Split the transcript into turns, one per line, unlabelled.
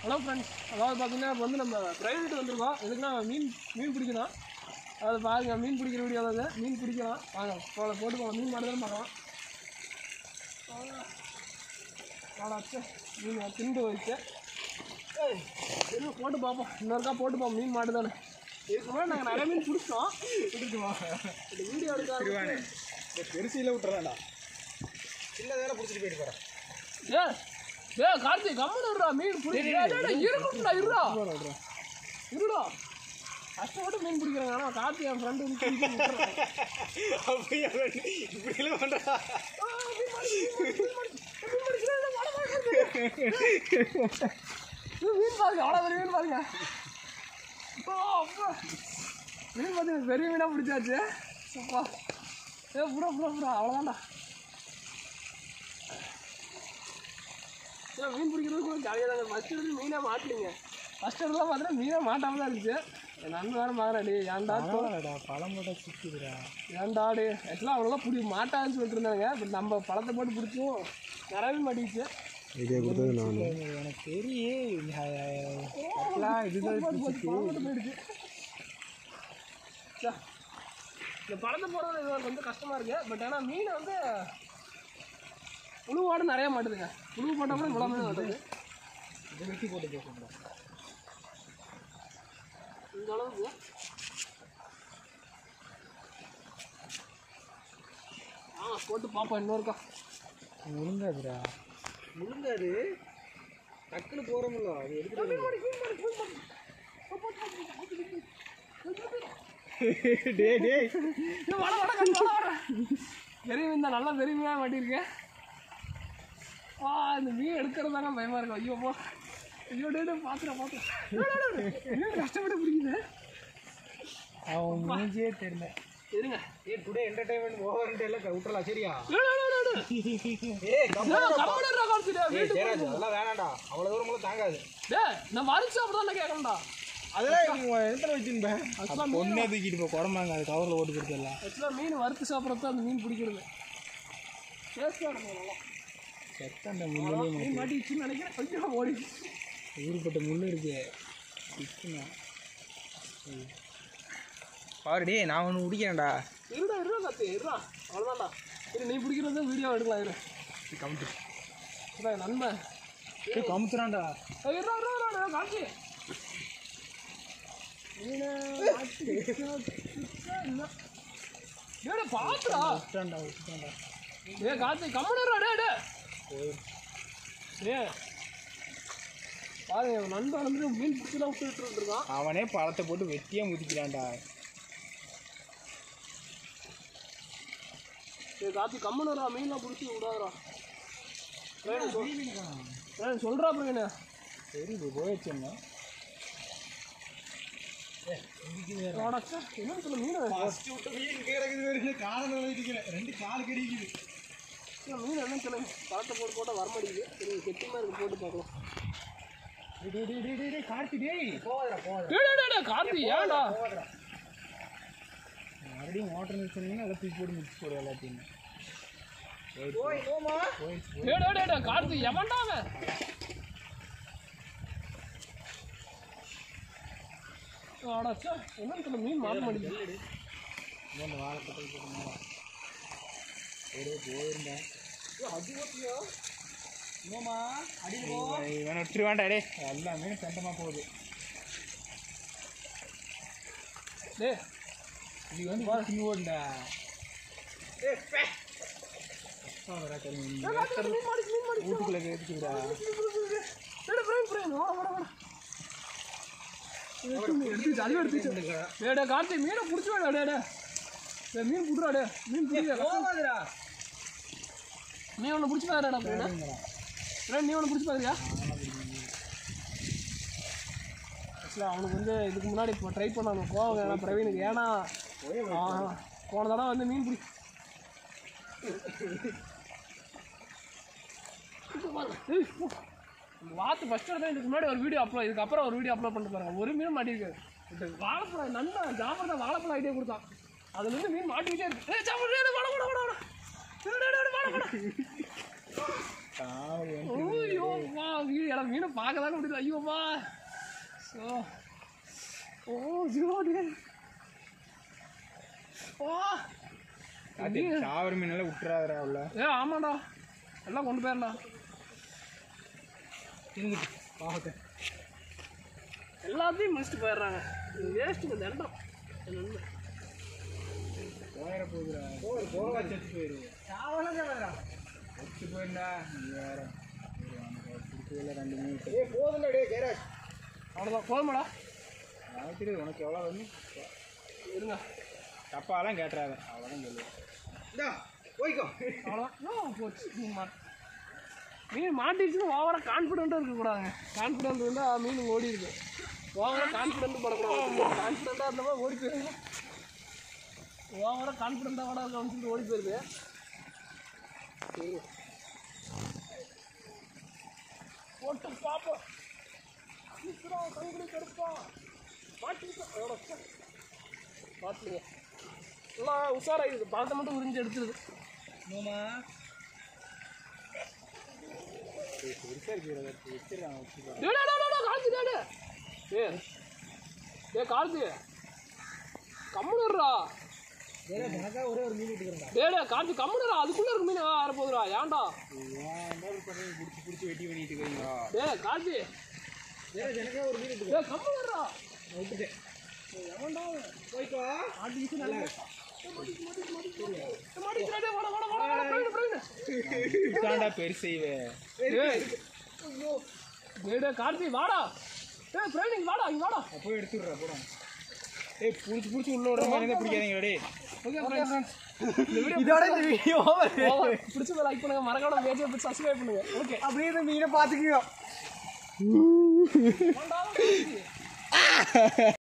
Hello friends அதாவது பார்த்தீங்கன்னா இப்போ வந்து நம்ம ப்ரைவேட் வந்திருக்கோம் எதுக்குன்னா மீன் மீன் பிடிக்கணும் அது பாருங்க மீன் பிடிக்கிற வீடியோ அது மீன் பிடிக்கலாம் வாங்க போல போட்டு போங்க மீன் மாட்டுதான் பார்க்கலாம் வாடாச்சு மீன் திண்டு வச்சு ஏய் சரி போட்டு பார்ப்போம் இன்னொருக்கா போட்டு பார்ப்போம் மீன் மாட்டுதானே இதுக்கு முன்னாடி நாங்கள் நிறைய மீன் பிடிச்சோம் பிடிக்குமா இந்த வீடியோ எடுக்க
திருவானே இந்த பெருசியில் விட்டுறாண்டா சின்னதான பிடிச்சிட்டு போயிட்டு போகிறேன்
ஏ ஏ கார்த்தி கம்மன் இருடா மீன் பிடிக்கிறா இருக்குடா இருடா இருடா கஷ்டப்பட்டு மீன் பிடிக்கிறாங்க ஆனால் கார்த்தி என் ஃப்ரெண்டு வந்து பிடிக்க விட்டுறான்.
அப்படியே இப்படிலாம் பண்ணுறா
மீன் பாருங்க அவ்வளோ பெரிய மீன் பாருங்க அப்பா, அப்பா. மீன் பார்த்தீங்க பெரிய மீனாக பிடிச்சாச்சு அப்பா ஏ புடா புடா புடா அவ்வளோதான்டா ஏன் மீன் பிடிக்கிறது கொஞ்சம் ஜாலியாக தாங்க ஃபஸ்ட்டு வந்து மீனாக மாட்டலிங்க ஃபஸ்ட் இடத்துல பார்த்தீங்கன்னா மீனாக மாட்டாமல் தான் இருந்துச்சு என் நண்பன் வேறு மகன் டே ஏன்டா தோ-
பழம் போட்டால் சுற்றிடுறா
ஏன்டா டே ஆக்சுவலாக அவ்வளோவா பிடி மாட்டான்னு சொல்லிட்டு இருந்தாங்க பட் நம்ம பழத்தை போட்டு பிடிச்சும் நிறையவே மாட்டிக்கிச்சு
இதே கொடுத்தது நான் எனக்கு தெரியும் இதுதான்
பழத்தை போயிடுச்சு ச்சே. இந்த பழத்தை போடுறது இது கொஞ்சம் கஷ்டமாக இருக்கு பட் ஆனால் மீன் வந்து புழுவோடு நிறைய மாட்டுதுங்க புழு போட்டால் கூட இவ்வளோ மீன் மாட்டுது
இது வெட்டி போட்டு பேசுகிறேன்
இந்த அளவுக்கு ஆ போட்டு பார்ப்போம் இன்னொருக்கா
முழுங்காதுடா முழுங்காது டக்குன்னு போகிறோம்ல அது எடுத்துட்டு டே டே
இது வட வட கண்ணு, வட வட. பெரிய மீன் தான் நல்லா பெரிய மீனாக மாட்டியிருக்கேன் வா இந்த மீன் எடுக்கிறது தாங்க பயமாக இருக்கும் ஐயோ போ ஐயோ டே டே பார்த்துடா பார்த்துடா மீன் கஷ்டப்பட்டு பிடிக்குது
அவன் மூஞ்சே தெரியல
இருங்க
ஏ டுடே என்டர்டைன்மெண்ட் ஓவர்ன்ட்டு எல்லாம் விட்டுறலாம் சரியா
டே, டே, டே, டே, டே.
ஏ
டே, கம்முனு இருடா, கார்த்தி, டே,
ஏய்
வீட்டுக்கு
ஜெயராஜ் அதெல்லாம் வேணாம்டா அவ்வளோ தூரம் தாங்காது
டேய், நான் வரிச்சு அப்படிதான் கேட்கணும்டா
அதெல்லாம் எத்தனை வச்சுருப்பேன்
ஆக்சுவலாக மீன்
பொண்ணே தூக்கிட்டு போ குடம்பாங்க அது கவரில் ஓட்டு கொடுத்துடலாம்
ஆக்சுவலாக மீன் வறுத்து சாப்பிட்றது அந்த மீன் பிடிக்கிறது டேஸ்ட்டாக இருக்கும் நல்லா
செத்த அந்த முள்ளே
மீன் மாட்டிச்சுன்னு நினைக்கிறேன் ஐயோ ஓடி
ஊருப்பட்ட முள் இருக்கு சிக்கனா பாருடி நான் ஒன்று பிடிக்கிறேன்டா
இருடா இருடா கார்த்தி இருடா அவ்வளோதான்டா இரு நீ பிடிக்கிறது வீடியோ எடுக்கலாம் இரு
கமுத்து
இதா, என் நண்பன்
ஏய் கமுத்துறான்டா
ஏய், இருடா இருடா இருடா, இருடா கார்த்தி மீனை மாட்டிக்கிச்சா, சிக்கா, இல்ல. டேய், டேய், பாத்துடா
விட்டுறான்டா விட்டுறான்டா
ஏ கார்த்தி கம்முனுடா டே டே ஏ பாருங்க என் நண்பன் வந்து மீன் பிடிச்சலாம் விட்டுட்டு இருக்கான்
அவனே பழத்தை போட்டு வெட்டியே முதிக்கிறான்டா
ஏ கார்த்தி கம்முனுடா மீன்லாம் பிடிச்சி விடாதடா ஏன் சொல்கிறா பிரவீனு
சரி இப்போ போயிடுச்சுங்க
ப்ராடக்ட்ஸா என்னன்னு சொல்ல மீன்
ஃபஸ்ட்டு விட்டு மீன் கிடக்குது வேறு காலம் வைக்கல ரெண்டு கால் கடிக்குது
இல்ல, மீன் என்னன்னு சொல்லுங்க பழத்தை போட்டு போட்டால் வரமாட்டேங்குது சரி கெட்டிமா இருக்கு போட்டு பார்க்கலாம்
டேய் டேய் டேய் டேய் டேய் கார்த்தி டேய் போவாதடா போவாதடா
டேய், டேய், டேய், டேய், கார்த்தி ஏன்டா
போவாதடா மறுபடியும் மோட்டர் நிறுத்தினீங்கன்னா எல்லாம் தூக்கி போட்டு முடிச்சு போடு எல்லாத்தையும் போய் போமா போயிடுச்சு
டேய், டேய், டேய், டேய், கார்த்தி எவன்டா அவன் ஆடாச்சா என்னன்னு சொல்ல மீன் மாட்ட மாட்டேங்குது
இந்த வாழைப்பட்டை போட்டு ஒரே போயிருந்தேன் இன்னுமா அடி இவனை விட்டுரு வேண்டாம் டே எல்லாமே சண்டமாக போகுது
டேய்
இது வந்து சின்ன ஓடுண்டா
டேய், கார்த்தி, மீன் மாட்டிச்சு, மீன் மாட்டிச்சு.
வீட்டுக்குள்ளே கேட்டுக்குடா
டேய், டேய், பிரவீன், பிரவீன், வாடா, வாடா, வாடா. எடுத்துச்சு, அதுவே எடுத்துச்சு. டேய், டேய், கார்த்தி, மீனை புடிச்சு வாடா, டேய், டேய். டேய், மீன் புடுறா, டேய். மீன் புடிடா.
போகாதுடா
நீ ஒன்று பிடிச்சி பாருடா பிரவீனு. பிரவீன், நீ ஒன்று பிடிச்சி பாக்குறியா ஆக்சுவலாக அவனுக்கு வந்து இதுக்கு முன்னாடி இப்போ ட்ரை பண்ணாங்க கோவம் வேணாம் பிரவீனுக்கு ஏன்னா ஆ, போன தடவை வந்து மீன் பிடி இப்ப பாருங்க. ஏய், போ. இந்த வாத்து ஃபஸ்ட் இடத்துல இதுக்கு முன்னாடி ஒரு வீடியோ அப்லோட் இதுக்கப்புறம் ஒரு வீடியோ அப்லோட் பண்ணிட்டு பாருங்க ஒரு மீன் மாட்டிருக்கு இது வாழைப்பழம் நல்லா ஜாமர் தான் வாழைப்பழம் ஐடியா கொடுத்தான் அதுல இருந்து மீன் மாட்டிக்கிட்டே இருக்கு ஏய் ஜாமர் வாழ வாழ வாழ வாழ வாழ வாழ வாழ
காமெடி
ஐயோ வா வீடு எனக்கு மீனை பார்க்க தான் முடியல ஐயோ வா ஸோ ஓ ஜீவா டே வா
அது சாவர மீனெல்லாம் விட்டுறாதரா உள்ள
ஏ ஆமாடா எல்லாம் கொண்டு போயிடா
இருந்துட்டு பாவத்தை
எல்லாத்தையும் முடிச்சுட்டு போயிடுறாங்க வேஸ்ட்டுங்க தண்டம்
போயிட போகுதுடா போகிற போக செத்து போயிரு செத்து போயிருந்தா நீ வேற பிடிச்சதில்ல ரெண்டு மீன் ஏ போதும்ல டே கேராஜ்
அவ்வளோதான் போதுமாடா
எனக்கு தெரியுது உனக்கு எவ்வளோ வந்து
இருங்க
தப்பாலாம் கேட்டுறாத அவ்வளோதான் சொல்லுவேன் இந்தா போய்க்கோ
அவ்வளோதான் போச்சு மீன் மாட்டு மீன் மாட்டிடுச்சுன்னு ஓவராக கான்ஃபிடென்ட்டாக இருக்கக்கூடாதுங்க கான்ஃபிடென்ட் இருந்தால் மீன் ஓடி இருக்கு ஓவராக கான்ஃபிடென்ட் படக்கூடாது கான்ஃபிடென்ட்டாக இருந்தப்போ ஓடி போயிருங்க ஓவராக கான்ஃபிடென்ட்டாக கூட இருக்கணும்னு சொல்லிட்டு ஓடி போயிருது சரி போட்டு பார்ப்போம் சீக்கிரம் கண்குடி கெடுப்பா மாட்டிக்கிட்டோம் எவ்வளோ மாட்டுங்க எல்லாம் உஷாராகிடுது பழத்தை மட்டும் உறிஞ்சு எடுத்துருது
நோமா பெருசாக இருக்கிறத வச்சிருக்காங்க வச்சுக்கோ
டேய் டேய் டேய் டேய் கால்சி டேய் டேய். டேய் டேய் கால்சி கம்முனுறா
எனக்கா ஒரே ஒரு மீன் விட்டுக்கிறேன்
டேய் டேய் கால்சி கம்முனுறா அதுக்குள்ள இருக்கு மீன் வர போதுடா ஏன்டா
ஏன் என்ன பண்ணி பிடிச்சி பிடிச்சி வெட்டி பண்ணிட்டு இருக்கீங்களா
டேய் கால்சி
எனக்கா ஒரு மீன்
டேய் கம்முனுறா
விட்டுட்டேன்
எவன்டா அவன்?
போய்க்கோ
மாட்டிக்கிச்சு நல்லா மாட்டிக்கிச்சு டேய் வாடா வாடா வாடா வாடா பிரவீன் பிரவீன்
தாண்டா பெருசெய்வே
டேய் டேய் டேய் கார்த்தி வாடா டேய் பிரவீன் இங்க வாடா இங்க வாடா
போய் எடுத்துடுறா போடா ஏய் புடிச்சு புடிச்சு உள்ள விடுற மாதிரி இருந்தா பிடிக்காதீங்க டேய்
ஓகே ஃப்ரெண்ட்ஸ் இந்த வீடியோ
இதோட இந்த வீடியோ
பிடிச்சதை லைக் பண்ணுங்க மறக்காம பேஜை பத்தி சப்ஸ்கிரைப் பண்ணுங்க ஓகே
அப்படியே இந்த மீனை பார்த்துக்கோ
வேண்டாம்